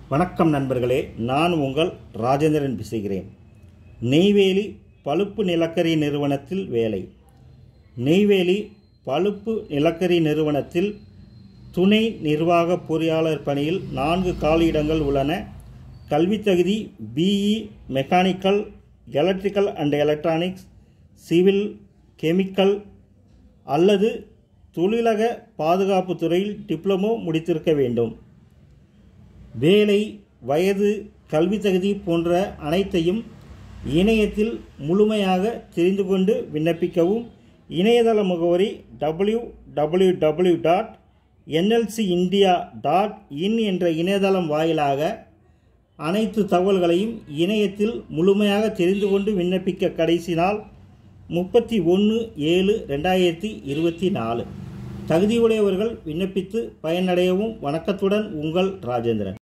வணக்கம் நண்பர்களே நான் உங்கள் ராஜேந்திரன் பேசுகிறேன் நெய்வேலி பழுப்பு நிலக்கரி நிறுவனத்தில் வேலை நெய்வேலி பழுப்பு நிலக்கரி நிறுவனத்தில் துணை நிர்வாக பொறியாளர் பணியில் நான்கு காலியிடங்கள் உள்ளன கல்வித் தகுதி BE mechanical electrical and electronics civil chemical அல்லது தொழிலக பாதுகாப்பு துறையில் டிப்ளமோ முடித்திருக்க வேண்டும் வேலை வயது கல்வி தகுதி போன்ற அனைத்தையும் இணையத்தில் முழுமையாக தெரிந்து கொண்டு விண்ணப்பிக்கவும் இணையதள முகவரி W W W dot NLC India dot in என்ற இணையதளம் வாயிலாக அனைத்து தகவல்களையும் இணையத்தில் முழுமையாக தெரிந்து கொண்டு விண்ணப்பிக்க கடைசி நாள் முப்பத்தி ஒன்று ஏழு ரெண்டாயிரத்தி இருபத்தி நாலு தகுதியுடையவர்கள் விண்ணப்பித்து பயனடையவும் வணக்கத்துடன் உங்கள் ராஜேந்திரன்